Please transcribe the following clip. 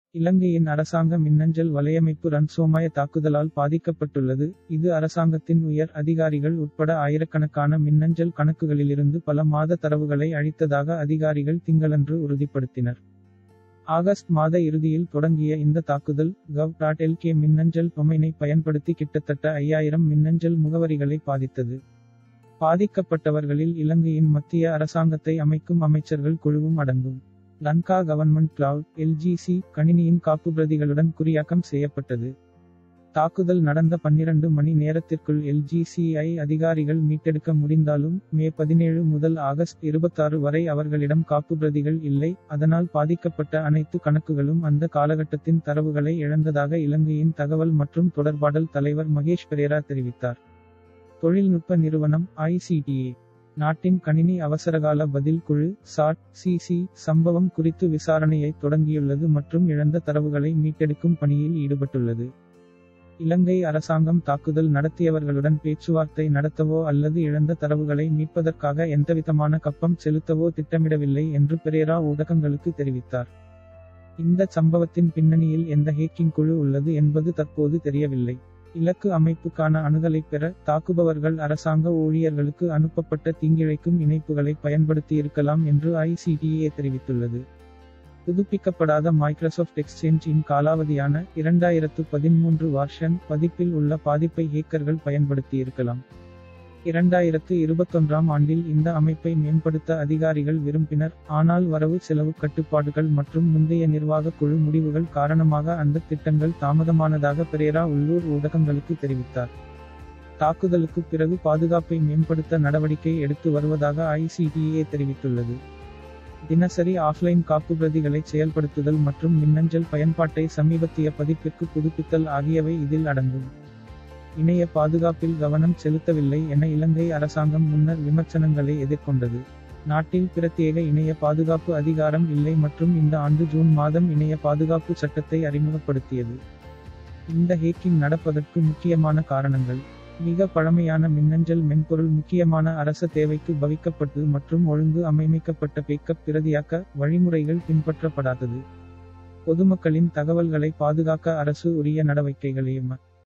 இலங்கையின் அரசாங்க மின்னஞ்சல் வலையமைப்பு ரன்சோமய தாக்குதலால் பாதிக்கப்பட்டுள்ளது இது அரசாங்கத்தின் உயர் அதிகாரிகள் உட்பட ஆயிரக்கணக்கான மின்னஞ்சல் கணக்குகளிலிருந்து பல மாத தரவுகளை அழித்ததாக அதிகாரிகள் திங்களன்று உறுதிப்படுத்தினர் ஆகஸ்ட் மாத இறுதியில் தொடங்கிய இந்த தாக்குதல் கவ் டாட் எல்கே மின்னஞ்சல் டொமைனை பயன்படுத்தி கிட்டத்தட்ட ஐயாயிரம் மின்னஞ்சல் முகவரிகளை பாதித்தது பாதிக்கப்பட்டவர்களில் இலங்கையின் மத்திய அரசாங்கத்தை அமைக்கும் அமைச்சர்கள் குழுவும் அடங்கும் லங்கா கவர்மெண்ட் கிளவுட் எல்ஜிசி கணினியின் காப்புப்பிரதிகளுடன் குறியாக்கம் செய்யப்பட்டது தாக்குதல் நடந்த பன்னிரண்டு மணி நேரத்திற்குள் எல்ஜிசிஐ அதிகாரிகள் மீட்டெடுக்க முடிந்தாலும் மே பதினேழு முதல் ஆகஸ்ட் இருபத்தாறு வரை அவர்களிடம் காப்புப்பிரதிகள் இல்லை அதனால் பாதிக்கப்பட்ட அனைத்து கணக்குகளும் அந்த காலகட்டத்தின் தரவுகளை இழந்ததாக இலங்கையின் தகவல் மற்றும் தொடர்பாடல் தலைவர் மகேஷ் பெரேரா தெரிவித்தார் தொழில்நுட்ப நிறுவனம் ஐசிடிஏ நாட்டின் கணினி அவசரகால பதில் குழு சாட் சிசி சம்பவம் குறித்து விசாரணையை தொடங்கியுள்ளது மற்றும் இழந்த தரவுகளை மீட்டெடுக்கும் பணியில் ஈடுபட்டுள்ளது இலங்கை அரசாங்கம் தாக்குதல் நடத்தியவர்களுடன் பேச்சுவார்த்தை நடத்தவோ அல்லது இழந்த தரவுகளை மீட்பதற்காக எந்தவிதமான கப்பம் செலுத்தவோ திட்டமிடவில்லை என்று பெரேரா ஊடகங்களுக்கு தெரிவித்தார் இந்த சம்பவத்தின் பின்னணியில் எந்த ஹேக்கிங் குழு உள்ளது என்பது தற்போது தெரியவில்லை இலக்கு அமைப்புக்கான அணுகலை பெற தாக்குபவர்கள் அரசாங்க ஊழியர்களுக்கு அனுப்பப்பட்ட தீங்கிழைக்கும் இணைப்புகளை பயன்படுத்தியிருக்கலாம் என்று ஐசிடிஏ தெரிவித்துள்ளது புதுப்பிக்கப்படாத மைக்ரோசாஃப்ட் எக்ஸ்சேஞ்ச் இன் காலாவதியான இரண்டாயிரத்து பதிமூன்று வார்ஷன் பதிப்பில் உள்ள பாதிப்பை ஹேக்கர்கள் பயன்படுத்தியிருக்கலாம் இரண்டாயிரத்து இருபத்தொன்றாம் ஆண்டில் இந்த அமைப்பை மேம்படுத்த அதிகாரிகள் விரும்பினர் ஆனால் வரவு செலவு கட்டுப்பாடுகள் மற்றும் முந்தைய நிர்வாக குழு முடிவுகள் காரணமாக அந்த திட்டங்கள் தாமதமானதாக பெரேரா உள்ளூர் ஊடகங்களுக்கு தெரிவித்தார் தாக்குதலுக்கு பிறகு பாதுகாப்பை மேம்படுத்த நடவடிக்கை எடுத்து வருவதாக ஐசிடிஏ தெரிவித்துள்ளது தினசரி ஆஃப்லைன் காப்புப்பிரதிகளை செயல்படுத்துதல் மற்றும் மின்னஞ்சல் பயன்பாட்டை சமீபத்திய பதிப்பிற்கு புதுப்பித்தல் ஆகியவை இதில் அடங்கும் இணைய பாதுகாப்பில் கவனம் செலுத்தவில்லை என இலங்கை அரசாங்கம் முன்னர் விமர்சனங்களை எதிர்கொண்டது நாட்டில் பிரத்யேக இணைய பாதுகாப்பு அதிகாரம் இல்லை மற்றும் இந்த ஆண்டு ஜூன் மாதம் இணைய பாதுகாப்பு சட்டத்தை அறிமுகப்படுத்தியது இந்த ஹேக்கிங் நடப்பதற்கு முக்கியமான காரணங்கள் மிக பழமையான மின்னஞ்சல் மென்பொருள் முக்கியமான அரச தேவைக்கு பவிக்கப்பட்டு மற்றும் ஒழுங்கு அமைக்கப்பட்ட பேக்கப் பிரதியாக்க வழிமுறைகள் பின்பற்றப்படாதது பொதுமக்களின் தகவல்களை பாதுகாக்க அரசு உரிய நடவடிக்கைகளையும்